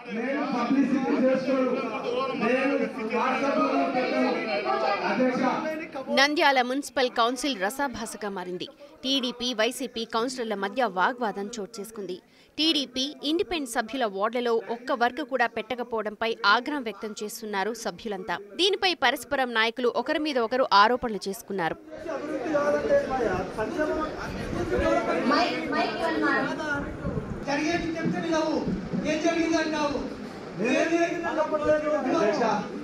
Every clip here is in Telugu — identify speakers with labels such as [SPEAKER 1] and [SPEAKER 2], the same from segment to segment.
[SPEAKER 1] నేను పబ్లిసిటీ చేసుకోను నేను వాట్సాప్లో పెట్టను అధ్యక్ష
[SPEAKER 2] నంద్యాల మున్సిపల్ కౌన్సిల్ రసాభాసగా మారింది టీడీపీ వైసీపీ కౌన్సిలర్ల మధ్య వాగ్వాదం చోటు చేసుకుంది టీడీపీ ఇండిపెండెంట్ సభ్యుల వార్డులలో ఒక్క వర్గ కూడా పెట్టకపోవడంపై ఆగ్రహం వ్యక్తం చేస్తున్నారు సభ్యులంతా దీనిపై పరస్పరం నాయకులు ఒకరి మీద ఒకరు ఆరోపణలు చేసుకున్నారు
[SPEAKER 3] జరిగేది చెప్తే వినవు ఏం జరిగింది అంటావు
[SPEAKER 1] అధ్యక్ష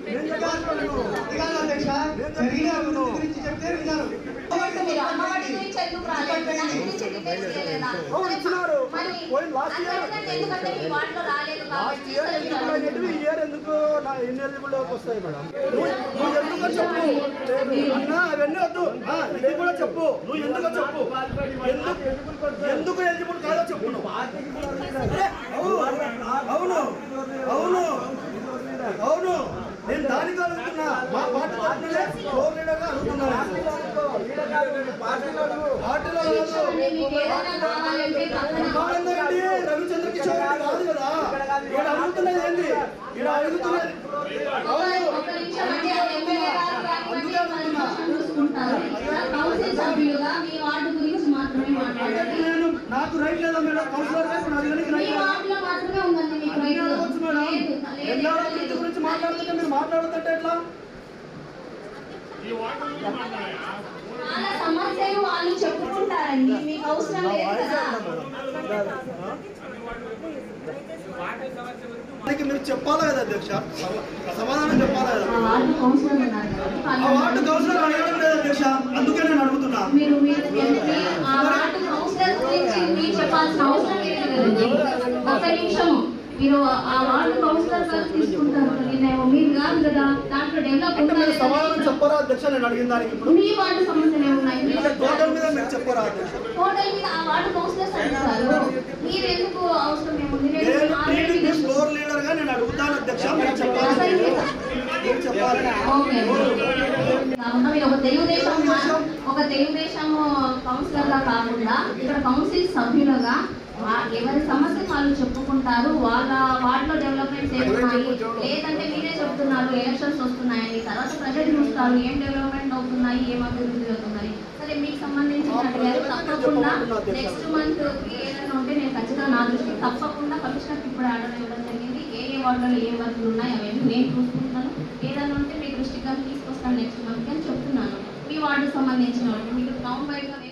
[SPEAKER 3] జరిగిన అభివృద్ధి గురించి చెప్తే వినరు
[SPEAKER 4] మీరు అమ్మఒడి గురించి ఎందుకు రాలేదు? దాని గురించి డీటెయిల్స్ ఇవ్వలేదా? మరి అందరికంటే ఎందుకంటే మీ వార్డులో రాలేదు కాబట్టి తీసుకెళ్ళలేదు.
[SPEAKER 5] ఈ ఇయర్ ఎందుకు నా ఇన్ఎలిజిబుల్ వస్తాయి మేడం నువ్వు నువ్వు ఎందుకో చెప్పు అన్నా అవన్నీ వద్దు ఆ, ఇది కూడా చెప్పు నువ్వు ఎందుకో చెప్పు ఎందుకు ఎందుకు ఎలిజిబుల్ కాదో చెప్పు నువ్వు అరే, అవును అవును అవును అవును నేను దానికి అడుగుతున్నా మా పార్టీ తరఫునే ఫ్లోర్ లీడర్గా అడుగుతున్నాను పార్టీలో కాదు.
[SPEAKER 4] మీకు ఏదైనా కావాలంటే పక్కన
[SPEAKER 5] కావాలంటే రవిచంద్ర కిషోర్ రెడ్డి కాదు కదా ఇక్కడ అడుగుతున్నది ఏంది ఇక్కడ అడుగుతున్నది
[SPEAKER 4] ఒక- ఒక నిమిషం అంటే ఎమ్మెల్యే గారు కానివ్వండి, మన పక్షం చూసుకుంటారు. ఇక్కడ కౌన్సిల్ సభ్యులుగా మీ వార్డు గురించి మాత్రమే మాట్లాడండి
[SPEAKER 5] నేను నాకు రైట్ లేదా మేడం కౌన్సిలర్ గా ఇప్పుడు అది
[SPEAKER 4] మీ
[SPEAKER 5] రైట్ లేదా
[SPEAKER 4] వార్డులో మాత్రమే ఉందండి మీకు
[SPEAKER 5] అన్ని
[SPEAKER 4] రైతు.
[SPEAKER 5] అడగొచ్చు మేడం
[SPEAKER 4] లేదు, లేదు,
[SPEAKER 5] ఎన్నో
[SPEAKER 4] లేదు,
[SPEAKER 5] అభివృద్ధి
[SPEAKER 4] లేదు.
[SPEAKER 5] గురించి మాట్లాడుతుంటే మీరు మాట్లాడుతుంటే ఎట్లా
[SPEAKER 4] వాళ్ళ సమస్యలు వాళ్ళు చెప్పుకుంటారండి మీకు అవసరం లేదు కదా
[SPEAKER 5] దానికి మీరు చెప్పాలి కదా అధ్యక్ష సమ- సమాధానం చెప్పాలి కదా
[SPEAKER 4] ఆ వార్డు కౌన్సిలర్ ఉన్నారు కాబట్టి
[SPEAKER 5] ఆ
[SPEAKER 4] వాళ్ళు-
[SPEAKER 5] వార్డు కౌన్సిలర్ అడగడం లేదు అధ్యక్ష అందుకే నేను అడుగుతున్నా
[SPEAKER 4] మీరు మీరు చెప్పి ఆ వార్డు కౌన్సిలర్ గురించి మీరు చెప్పాల్సిన అవసరం లేదు కదండి ఒక్క నిమిషము మీరు ఆ వార్డు కౌన్సిలర్ గారు తీసుకుంటారు నిర్ణయం మీరు కాదు కదా దాంట్లో డెవలప్
[SPEAKER 5] అంటే మీరు
[SPEAKER 4] ఉండాలి
[SPEAKER 5] సమాధానం
[SPEAKER 4] కదా.
[SPEAKER 5] చెప్పరా అధ్యక్ష నేను అడిగిన దానికి ఇప్పుడు
[SPEAKER 4] మీ వార్డు సమస్యలు ఏమున్నాయి మీరు
[SPEAKER 5] అంటే టోటల్ మీద మీరు చెప్పరా అధ్యక్ష
[SPEAKER 4] టోటల్ మీద ఆ వార్డు కౌన్సిలర్స్ అడుగుతారు మీరు ఎందుకు అవసరం ఏముంది నేను
[SPEAKER 5] నేను
[SPEAKER 4] ఆల్రెడీ
[SPEAKER 5] టీడీపీ ఫ్లోర్ లీడర్ గా నేను అడుగుతాను అధ్యక్ష మీరు చెప్పాలి మీరు చెప్పాలి
[SPEAKER 4] ఓకే. కాకుండా మీరు ఒక తెలుగుదేశం మా- ఒక తెలుగుదేశం కౌన్సిలర్ గా కాకుండా ఇక్కడ కౌన్సిల్ సభ్యులుగా వా- ఎవరి సమస్యలు వాళ్ళు చెప్పుకుంటారు వాళ్ళ వార్డులో డెవలప్మెంట్స్ ఏమున్నాయి లేదంటే మీరే చెప్తున్నారు ఎలక్షన్స్ వస్తున్నాయని తర్వాత ప్రజలు చూస్తారు ఏం డెవలప్మెంట్ అవుతున్నాయి ఏం అభివృద్ధి అవుతున్నాయి సరే మీకు సంబంధించిన అడిగారు తప్పకుండా నెక్స్ట్ మంత్ ఏదైనా ఉంటే నేను ఖచ్చితంగా నా దృష్టికి తప్పకుండా కమిషనర్కి ఇప్పుడు ఆర్డర్ ఇవ్వడం జరిగింది ఏ ఏ వార్డులలో ఏ వర్కులు ఉన్నాయి అవన్నీ నేను చూసుకుంటాను ఏదైనా ఉంటే మీ దృష్టిగా తీసుకొస్తాను నెక్స్ట్ మంత్ అని చెప్తున్నాను మీ వార్డుకు సంబంధించిన వాళ్ళు మీకు టౌన్ వైడ్గా